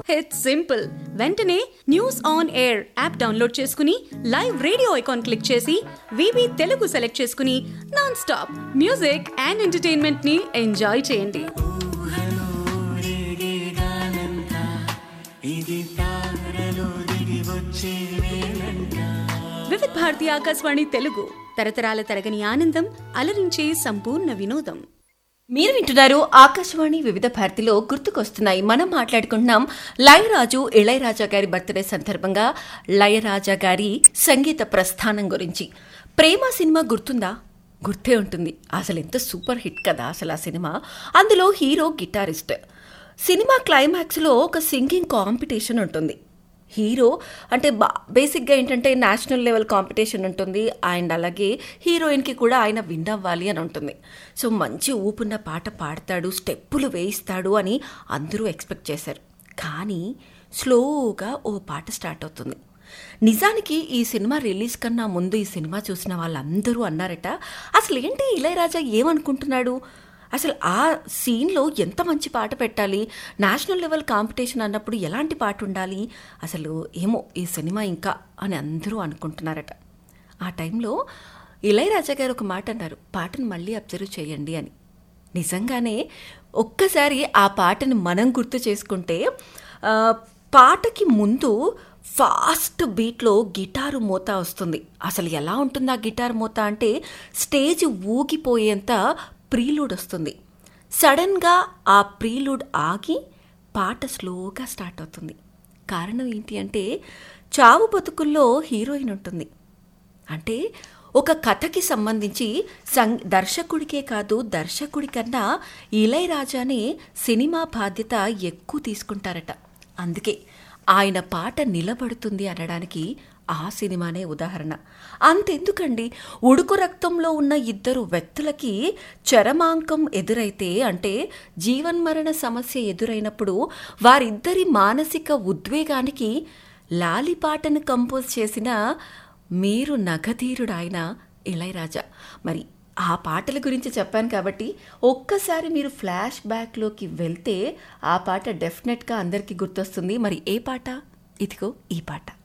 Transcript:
it's simple వెంటనే news on air app download చేసుకుని live radio icon click చేసి వివి తెలుగు సెలెక్ట్ చేసుకుని non stop music and entertainment ని ఎంజాయ్ చేయండి వివిధ భారతి ఆకాశవాణి తెలుగు తరతరాల తరగని ఆనందం అలరించే సంపూర్ణ వినోదం మీరు వింటున్నారు ఆకాశవాణి వివిధ భారతిలో గుర్తుకొస్తున్నాయి మనం మాట్లాడుకుంటున్నాం లయరాజు ఇళయరాజా గారి బర్త్డే సందర్భంగా లయరాజా గారి సంగీత ప్రస్థానం గురించి ప్రేమ సినిమా గుర్తుందా గుర్తే ఉంటుంది అసలు ఎంత సూపర్ హిట్ కదా అసలు ఆ సినిమా అందులో హీరో గిటారిస్ట్ సినిమా క్లైమాక్స్లో ఒక సింగింగ్ కాంపిటీషన్ ఉంటుంది హీరో అంటే బా బేసిక్గా ఏంటంటే నేషనల్ లెవెల్ కాంపిటీషన్ ఉంటుంది అండ్ అలాగే హీరోయిన్కి కూడా ఆయన విన్ అవ్వాలి అని ఉంటుంది సో మంచి ఊపున్న పాట పాడతాడు స్టెప్పులు వేయిస్తాడు అని అందరూ ఎక్స్పెక్ట్ చేశారు కానీ స్లోగా ఓ పాట స్టార్ట్ అవుతుంది నిజానికి ఈ సినిమా రిలీజ్ కన్నా ముందు ఈ సినిమా చూసిన వాళ్ళందరూ అన్నారట అసలు ఏంటి ఇళయరాజా ఏమనుకుంటున్నాడు అసలు ఆ సీన్లో ఎంత మంచి పాట పెట్టాలి నేషనల్ లెవెల్ కాంపిటీషన్ అన్నప్పుడు ఎలాంటి పాట ఉండాలి అసలు ఏమో ఈ సినిమా ఇంకా అని అందరూ అనుకుంటున్నారట ఆ టైంలో ఇళయరాజా గారు ఒక మాట అన్నారు పాటను మళ్ళీ అబ్జర్వ్ చేయండి అని నిజంగానే ఒక్కసారి ఆ పాటని మనం గుర్తు చేసుకుంటే ఆ, పాటకి ముందు ఫాస్ట్ బీట్లో గిటారు మోత వస్తుంది అసలు ఎలా ఉంటుంది ఆ గిటార్ మోత అంటే స్టేజ్ ఊగిపోయేంత ప్రీలూడ్ వస్తుంది సడన్గా ఆ ప్రీలూడ్ ఆగి పాట స్లోగా స్టార్ట్ అవుతుంది కారణం ఏంటి అంటే చావు బతుకుల్లో హీరోయిన్ ఉంటుంది అంటే ఒక కథకి సంబంధించి సం దర్శకుడికే కాదు దర్శకుడి కన్నా ఇళయరాజానే సినిమా బాధ్యత ఎక్కువ తీసుకుంటారట అందుకే ఆయన పాట నిలబడుతుంది అనడానికి ఆ సినిమానే ఉదాహరణ అంతెందుకండి ఉడుకు రక్తంలో ఉన్న ఇద్దరు వ్యక్తులకి చరమాంకం ఎదురైతే అంటే జీవన్మరణ సమస్య ఎదురైనప్పుడు వారిద్దరి మానసిక ఉద్వేగానికి లాలిపాటను కంపోజ్ చేసిన మీరు నగధీరుడాయన ఇళయరాజా మరి ఆ పాటల గురించి చెప్పాను కాబట్టి ఒక్కసారి మీరు ఫ్లాష్ బ్యాక్లోకి వెళ్తే ఆ పాట డెఫినెట్గా అందరికీ గుర్తొస్తుంది మరి ఏ పాట ఇదిగో ఈ పాట